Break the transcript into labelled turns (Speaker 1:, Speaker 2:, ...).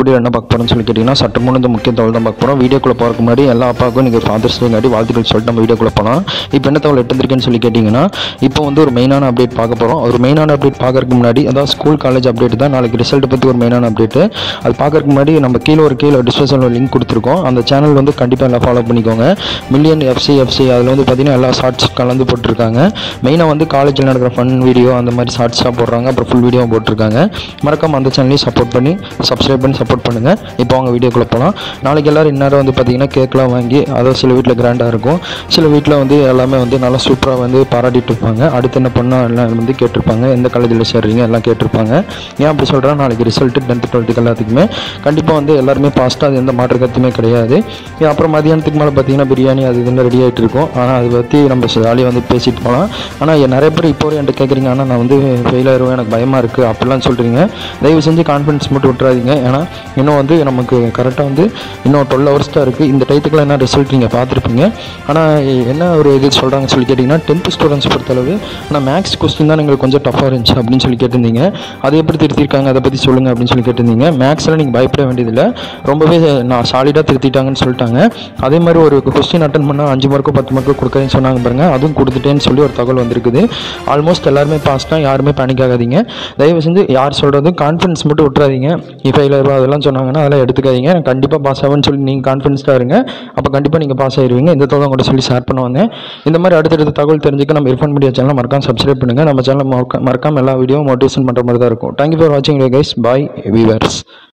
Speaker 1: video என்ன பார்க்க போகிறோம்னு சொல்லி கேட்டிங்கன்னா சற்று முன் இந்த முக்கிய தகவல் தான் பார்க்க போகிறோம் வீடியோக்குள்ளே போகிறதுக்கு முன்னாடி எல்லா அப்பாவுக்கும் நீங்கள் ஃபாதர்ஸ் டேங்காட்டி வாழ்த்துக்கள் சொல்லிட்டு நம்ம வீடியோக்குள்ளே போகலாம் இப்போ என்ன தகவல் எடுத்துருக்கேன்னு சொல்லி கேட்டிங்கன்னா இப்போ வந்து ஒரு மெயினான அப்டேட் பார்க்க போகிறோம் ஒரு மெயினான அப்டேட் பார்க்கறதுக்கு முன்னாடி அதாவது ஸ்கூல் காலேஜ் அப்டேட் தான் நாளைக்கு ரிசல்ட் பற்றி ஒரு மெயினான அப்டேட்டு அது பார்க்கறதுக்கு முன்னாடி நம்ம கீழே ஒரு கீழே டிஸ்கிரிப்ஷனில் லிங்க் கொடுத்துருக்கோம் அந்த சேனல் வந்து கண்டிப்பாக எல்லாம் ஃபாலோ பண்ணிக்கோங்க மில்லியன் எஃப்சி எஃப்சி அதில் வந்து பார்த்தீங்கன்னா எல்லா ஷார்ட்ஸ் கலந்து போட்டிருக்காங்க மெயினாக வந்து காலேஜில் நடக்கிற ஃபன் வீடியோ அந்த மாதிரி ஷார்ட்ஸாக போடுறாங்க அப்புறம் ஃபுல் வீடியோ போட்டிருக்காங்க மறக்காம அந்த சேனலையும் சப்போர்ட் பண்ணி சப்ஸ்கிரைப் பண்ணி சப்போர்ட் பண்ணுங்கள் இப்போ அவங்க வீடியோக்குள்ளே போகலாம் நாளைக்கு எல்லோரும் இந்நேரம் வந்து பார்த்தீங்கன்னா கேக்லாம் வாங்கி அதாவது சில வீட்டில் கிராண்டாக இருக்கும் சில வீட்டில் வந்து எல்லாமே வந்து நல்லா சூப்பராக வந்து பாராட்டிட்டு இருப்பாங்க அடுத்து என்ன பண்ணால் எல்லாம் வந்து கேட்டிருப்பாங்க எந்த காலேஜில் சேர்றீங்க எல்லாம் கேட்டிருப்பாங்க ஏன் அப்படி சொல்கிறேன் நாளைக்கு ரிசல்ட்டு டென்த்து டுவெல்த்துக்கு எல்லாத்துக்குமே கண்டிப்பாக வந்து எல்லாருமே பாஸ்ட்டாக அது எந்த மாற்று கருத்துமே கிடையாது ஏன் அப்புறம் மதியானத்துக்கு மேலே பார்த்தீங்கன்னா பிரியாணி அது இதுன்னு ரெடி ஆகிட்டு இருக்கும் ஆனால் அதை பற்றி நம்ம ஜாலியாக வந்து பேசிட்டு போகலாம் ஆனால் நிறைய பேர் இப்போ என்கிட்ட கேட்குறீங்க ஆனால் நான் வந்து ஃபெயில் ஆயிடுவேன் எனக்கு பயமாக இருக்குது அப்படிலாம் சொல்கிறீங்க தயவு செஞ்சு கான்ஃபிடன்ஸ் மட்டும் விட்டுறாதீங்க ஏன்னா இன்னும் வந்து நமக்கு கரெக்டாக வந்து இன்னும் டுவெல் ஹவர்ஸ் தான் இருக்குது இந்த டயத்துக்குள்ள என்ன ரிசல்ட் நீங்கள் பார்த்துருப்பீங்க ஆனால் என்ன ஒரு இது சொல்கிறாங்கன்னு சொல்லி கேட்டிங்கன்னா டென்த்து ஸ்டூடெண்ட்ஸ் பொறுத்தளவு ஆனால் மேக்ஸ் கொஸ்டின் தான் எங்களுக்கு கொஞ்சம் டஃப்பாக இருந்துச்சு அப்படின்னு சொல்லி கேட்டிருந்தீங்க அதை எப்படி திருத்திருக்காங்க அதை பற்றி சொல்லுங்கள் அப்படின்னு சொல்லி கேட்டிருந்தீங்க மேக்ஸில் நீங்கள் பயப்பட வேண்டியதில்லை ரொம்பவே நான் சாலிடாக திருத்திட்டாங்கன்னு சொல்லிட்டாங்க அதே மாதிரி ஒரு கொஸ்டின் அட்டன் பண்ணால் அஞ்சு மார்க்கோ பத்து மார்க்கோ கொடுக்குறேன்னு சொன்னாங்க பாருங்க அதுவும் கொடுத்துட்டேன்னு சொல்லி ஒரு தகவல் வந்திருக்குது ஆல்மோஸ்ட் எல்லாருமே பாஸ் தான் யாருமே பேனிக் ஆகாதீங்க தயவு செஞ்சு யார் சொல்கிறதும் கான்ஃபிடன்ஸ் மட்டும் விட்டுறாதீங்க இப்போ ரூபா அதெல்லாம் சொன்னாங்கன்னா அதெல்லாம் எடுத்துக்காதீங்க நான் கண்டிப்பாக பாஸ் ஆகும்னு சொல்லி நீங்கள் கான்ஃபிடன்ஸ்டாக இருங்க அப்போ கண்டிப்பாக நீங்கள் பாஸ் ஆயிடுவீங்க இந்த தகவல் கூட சொல்லி ஷேர் பண்ண வந்தேன் இந்த மாதிரி அடுத்தடுத்த தகவல் தெரிஞ்சுக்க நம்ம இர்ஃபான் மீடியா சேனல் மறக்காம சப்ஸ்கிரைப் பண்ணுங்கள் நம்ம சேனல் மறக்காம எல்லா வீடியோ மோட்டிவேஷன் பண்ணுற மாதிரி தான் இருக்கும் தேங்க்யூ ஃபார் வாட்சிங் கைஸ் பாய் வீவர்ஸ்